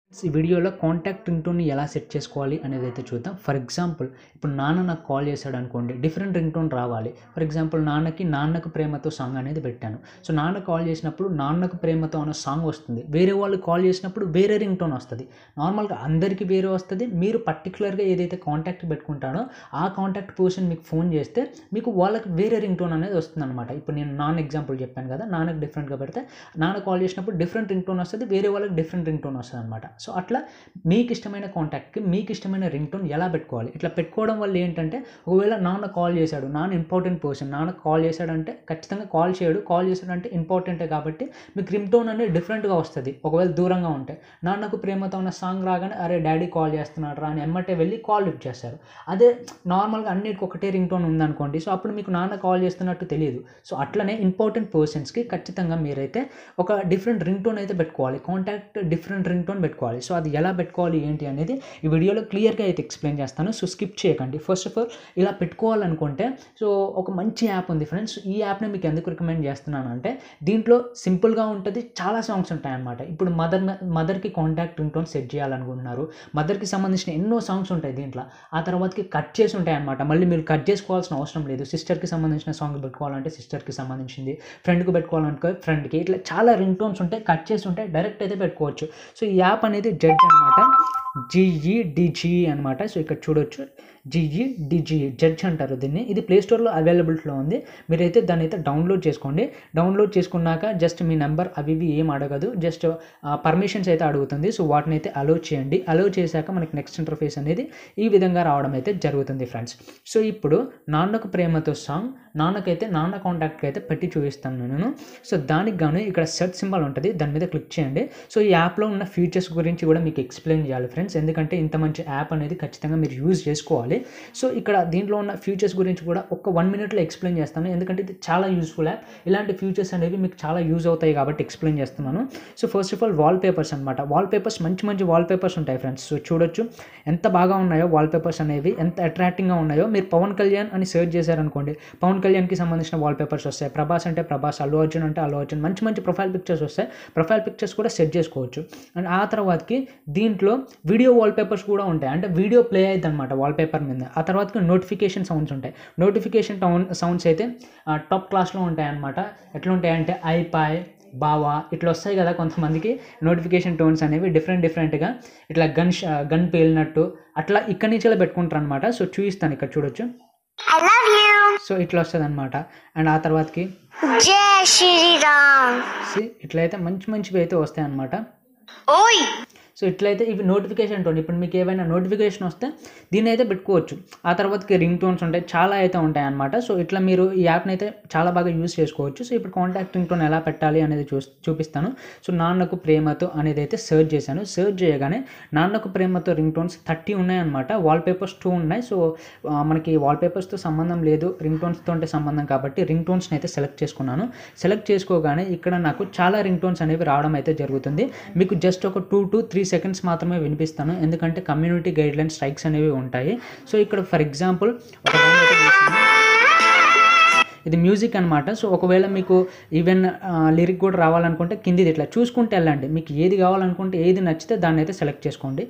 ఈ వీడియోలో కాంటాక్ట్ రింగ్టోన్ని ఎలా సెట్ చేసుకోవాలి అనేది అయితే చూద్దాం ఫర్ ఎగ్జాంపుల్ ఇప్పుడు నాన్న నాకు కాల్ చేశాడు అనుకోండి డిఫరెంట్ రింగ్టోన్ రావాలి ఫర్ ఎగ్జాంపుల్ నాన్నకి నాన్నకు ప్రేమతో సాంగ్ అనేది పెట్టాను సో నాన్న కాల్ చేసినప్పుడు నాన్నకు ప్రేమతో అన్న సాంగ్ వస్తుంది వేరే వాళ్ళు కాల్ చేసినప్పుడు వేరే రింగ్టోన్ వస్తుంది నార్మల్గా అందరికీ వేరే వస్తుంది మీరు పర్టికులర్గా ఏదైతే కాంటాక్ట్ పెట్టుకుంటాడో ఆ కాంటాక్ట్ పర్సన్ మీకు ఫోన్ చేస్తే మీకు వాళ్ళకి వేరే రింగ్టోన్ అనేది వస్తుంది అనమాట ఇప్పుడు నేను నాన్న ఎగ్జాంపుల్ చెప్పాను కదా నాన్నకు డిఫరెంట్గా పెడితే నాన్న కాల్ చేసినప్పుడు డిఫరెంట్ రింగ్టోన్ వస్తుంది వేరే వాళ్ళకి డిఫరెంట్ రింగ్టోన్ వస్తుంది అనమాట సో అట్లా మీకు ఇష్టమైన కాంటాక్ట్కి మీకు ఇష్టమైన రింగ్టోన్ ఎలా పెట్టుకోవాలి ఇట్లా పెట్టుకోవడం వల్ల ఏంటంటే ఒకవేళ నాన్న కాల్ చేశాడు నాన్న ఇంపార్టెంట్ పర్సన్ నాన్న కాల్ చేశాడంటే ఖచ్చితంగా కాల్ చేయడు కాల్ చేశాడంటే ఇంపార్టెంటే కాబట్టి మీకు రింగ్టోన్ అనేది డిఫరెంట్గా వస్తుంది ఒకవేళ దూరంగా ఉంటే నాన్నకు ప్రేమతో ఉన్న సాంగ్ రాగానే అరే డాడీ కాల్ చేస్తున్నాడు రా అని ఎమ్మటే వెళ్ళి కాల్ లిఫ్ట్ చేస్తారు అదే నార్మల్గా అన్నిటికి ఒకటే రింగ్టోన్ ఉందనుకోండి సో అప్పుడు మీకు నాన్న కాల్ చేస్తున్నట్టు తెలియదు సో అట్లనే ఇంపార్టెంట్ పర్సన్స్కి ఖచ్చితంగా మీరైతే ఒక డిఫరెంట్ రింగ్టోన్ అయితే పెట్టుకోవాలి కాంటాక్ట్ డిఫరెంట్ రింగ్టోన్ పెట్టుకోవాలి సో అది ఎలా పెట్టుకోవాలి ఏంటి అనేది ఈ వీడియోలో క్లియర్గా అయితే ఎక్స్ప్లెయిన్ చేస్తాను సో స్కిప్ చేయకండి ఫస్ట్ ఆఫ్ ఆల్ ఇలా పెట్టుకోవాలనుకుంటే సో ఒక మంచి యాప్ ఉంది ఫ్రెండ్స్ ఈ యాప్ని మీకు ఎందుకు రికమెండ్ చేస్తున్నాను అంటే దీంట్లో సింపుల్గా ఉంటుంది చాలా సాంగ్స్ ఉంటాయన్నమాట ఇప్పుడు మదర్ మదర్కి కాంటాక్ట్ రింగ్టోన్ సెట్ చేయాలనుకుంటున్నారు మదర్కి సంబంధించిన ఎన్నో సాంగ్స్ ఉంటాయి దీంట్లో ఆ తర్వాతకి కట్ చేసి ఉంటాయి అనమాట మళ్ళీ మీరు కట్ చేసుకోవాల్సిన అవసరం లేదు సిస్టర్కి సంబంధించిన సాంగ్ పెట్టుకోవాలంటే సిస్టర్కి సంబంధించింది ఫ్రెండ్కి పెట్టుకోవాలనుకో ఫ్రెండ్కి ఇట్లా చాలా రింగ్ టోన్స్ ఉంటాయి కట్ చేసి ఉంటాయి డైరెక్ట్ అయితే పెట్టుకోవచ్చు సో ఈ యాప్ అనేది జడ్జ్ అనమాట జిఈడిజి అనమాట సో ఇక్కడ చూడొచ్చు జిఈడిజి జడ్జ్ అంటారు దీన్ని ఇది ప్లే స్టోర్లో అవైలబిలిటీలో ఉంది మీరైతే దాన్ని అయితే డౌన్లోడ్ చేసుకోండి డౌన్లోడ్ చేసుకున్నాక జస్ట్ మీ నెంబర్ అవి ఇవి ఏం అడగదు జస్ట్ పర్మిషన్స్ అయితే అడుగుతుంది సో వాటిని అయితే అలో చేయండి అలో చేశాక మనకి నెక్స్ట్ ఇంటర్ఫేస్ అనేది ఈ విధంగా రావడం అయితే జరుగుతుంది ఫ్రెండ్స్ సో ఇప్పుడు నాన్నకు ప్రేమతో సాంగ్ నాన్నకైతే నాన్న కాంటాక్ట్కి అయితే పెట్టి చూపిస్తాను నేను సో దానికి గాను ఇక్కడ సెర్చ్ సింబల్ ఉంటుంది దాని మీద క్లిక్ చేయండి సో ఈ యాప్లో ఉన్న ఫీచర్స్ గురించి కూడా మీకు ఎక్స్ప్లెయిన్ చేయాలి ఫ్రెండ్స్ ఎందుకంటే ఇంత మంచి యాప్ అనేది ఖచ్చితంగా మీరు యూజ్ చేసుకోవాలి సో ఇక్కడ దీంట్లో ఉన్న ఫీచర్స్ గురించి కూడా ఒక వన్ మినిట్లో ఎక్స్ప్లెయిన్ చేస్తాను ఎందుకంటే ఇది చాలా యూస్ఫుల్ యాప్ ఇలాంటి ఫీచర్స్ అనేవి మీకు చాలా యూజ్ అవుతాయి కాబట్టి ఎక్స్ప్లెయిన్ చేస్తున్నాను so first of all wall papers అనమాట వాల్ పేపర్స్ మంచి మంచి వాల్ పేపర్స్ ఉంటాయి ఫ్రెండ్స్ సో చూడొచ్చు ఎంత బాగా ఉన్నాయో వాల్ పేపర్స్ అనేవి ఎంత అట్రాక్టింగ్గా ఉన్నాయో మీరు పవన్ కళ్యాణ్ అని సెర్చ్ చేశారనుకోండి పవన్ కళ్యాణ్కి సంబంధించిన వాల్ పేపర్స్ వస్తాయి ప్రభాస్ అంటే ప్రభాస్ అల్లు అర్జున్ అంటే అల్లు అర్జున్ మంచి మంచి ప్రొఫైల్ పిక్చర్స్ వస్తాయి ప్రొఫైల్ పిక్చర్స్ కూడా సెట్ చేసుకోవచ్చు అండ్ ఆ తర్వాతకి దీంట్లో వీడియో వాల్ పేపర్స్ కూడా ఉంటాయి అంటే వీడియో ప్లే అయ్యింది అనమాట వాల్ పేపర్ మీద ఆ తర్వాతకి నోటిఫికేషన్ సౌండ్స్ ఉంటాయి నోటిఫికేషన్ టౌన్ సౌండ్స్ అయితే టాప్ క్లాస్లో ఉంటాయి అనమాట ఎట్లా ఉంటాయంటే ఐపాయ్ బావా ఇట్లా వస్తాయి కదా కొంతమందికి నోటిఫికేషన్ టోన్స్ అనేవి డిఫరెంట్ డిఫరెంట్గా ఇట్లా గన్ గన్ పేలినట్టు అట్లా ఇక్కడి నుంచి పెట్టుకుంటారు అనమాట సో చూపిస్తాను ఇక్కడ చూడొచ్చు I love you. సో ఇట్లా వస్తుంది అనమాట అండ్ ఆ తర్వాతకి జై శ్రీరామ్ see, ఇట్లయితే మంచి మంచివి అయితే వస్తాయి అనమాట ఓయ్ సో ఇట్లయితే ఇవి నోటిఫికేషన్ టోన్ ఇప్పుడు మీకు ఏమైనా నోటిఫికేషన్ వస్తే దీన్ని అయితే పెట్టుకోవచ్చు ఆ తర్వాతకి రింగ్ టోన్స్ ఉంటాయి చాలా అయితే ఉంటాయి అనమాట సో ఇట్లా మీరు ఈ యాప్ని అయితే చాలా బాగా యూస్ చేసుకోవచ్చు సో ఇప్పుడు కాంటాక్ట్ రింగ్ టోన్ ఎలా పెట్టాలి అనేది చూ చూపిస్తాను సో నాన్నకు ప్రేమతో అనేది అయితే సెర్చ్ చేశాను సెర్చ్ చేయగానే Nannaku Prematho ring tones thirty ఉన్నాయన్నమాట వాల్ పేపర్స్ టూ ఉన్నాయి సో ఆ, మనకి వాల్ పేపర్స్తో సంబంధం లేదు రింగ్ టోన్స్తో ఉంటే సంబంధం కాబట్టి రింగ్ టోన్స్ని అయితే సెలెక్ట్ చేసుకున్నాను సెలెక్ట్ చేసుకోగానే ఇక్కడ నాకు చాలా రింగ్ టోన్స్ అనేవి రావడం అయితే జరుగుతుంది మీకు జస్ట్ ఒక టూ టు త్రీ సెకండ్స్ మాత్రమే వినిపిస్తాను ఎందుకంటే కమ్యూనిటీ గైడ్ లైన్ స్ట్రైక్స్ అనేవి ఉంటాయి సో ఇక్కడ ఫర్ ఎగ్జాంపుల్ ఒక దాన్ని అయితే తీసుకుని ఇది మ్యూజిక్ అనమాట సో ఒకవేళ మీకు ఈవెన్ లిరిక్ కూడా రావాలనుకుంటే కిందిది ఇట్లా చూసుకుంటే వెళ్ళండి మీకు ఏది కావాలనుకుంటే ఏది నచ్చితే దాన్ని అయితే సెలెక్ట్ చేసుకోండి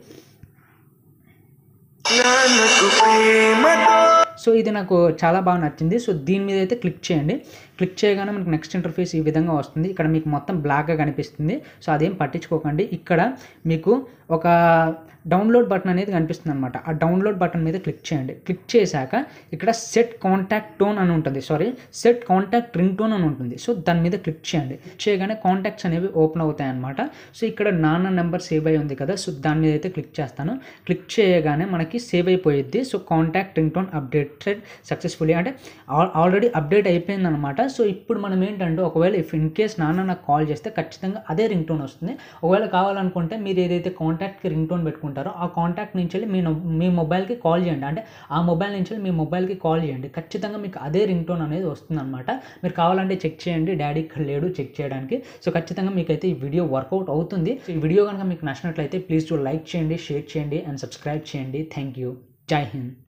సో ఇది నాకు చాలా బాగా నచ్చింది సో దీని మీద అయితే క్లిక్ చేయండి క్లిక్ చేయగానే మనకు నెక్స్ట్ ఇంటర్ఫేస్ ఈ విధంగా వస్తుంది ఇక్కడ మీకు మొత్తం బ్లాక్గా కనిపిస్తుంది సో అదేం పట్టించుకోకండి ఇక్కడ మీకు ఒక డౌన్లోడ్ బటన్ అనేది కనిపిస్తుంది అనమాట ఆ డౌన్లోడ్ బటన్ మీద క్లిక్ చేయండి క్లిక్ చేశాక ఇక్కడ సెట్ కాంటాక్ట్ టోన్ అని ఉంటుంది sorry set contact ring tone అని ఉంటుంది సో దాని మీద క్లిక్ చేయండి చేయగానే కాంటాక్ట్స్ అనేవి ఓపెన్ అవుతాయి అనమాట సో ఇక్కడ నాన్న నెంబర్ సేవ్ అయి ఉంది కదా సో దాని మీద అయితే క్లిక్ చేస్తాను క్లిక్ చేయగానే మనకి సేవ్ అయిపోయిద్ది so contact ring tone updated successfully అంటే ఆల్రెడీ అప్డేట్ అయిపోయింది అనమాట సో ఇప్పుడు మనం ఏంటంటే ఒకవేళ ఇఫ్ ఇన్ కేస్ నాన్న నాకు కాల్ చేస్తే ఖచ్చితంగా అదే రింగ్ టోన్ వస్తుంది ఒకవేళ కావాలనుకుంటే మీరు ఏదైతే కాంటాక్ట్కి రింగ్ టోన్ పెట్టుకుంటారో ఆ కాంటాక్ట్ నుంచి వెళ్ళి మీ నొ- మీ మొబైల్కి కాల్ చేయండి అంటే ఆ మొబైల్ నుంచి వెళ్ళి మీ మొబైల్కి కాల్ చేయండి ఖచ్చితంగా మీకు అదే రింగ్ టోన్ అనేది వస్తుంది అనమాట మీరు కావాలంటే చెక్ చేయండి డాడీ ఇక్కడ లేడు చెక్ చేయడానికి సో ఖచ్చితంగా మీకైతే ఈ వీడియో వర్కౌట్ అవుతుంది సో ఈ వీడియో కనుక మీకు నచ్చినట్లయితే ప్లీజ్ టు లైక్ చేయండి షేర్ చేయండి అండ్ సబ్స్క్రైబ్ చేయండి థ్యాంక్ యూ జై హింద్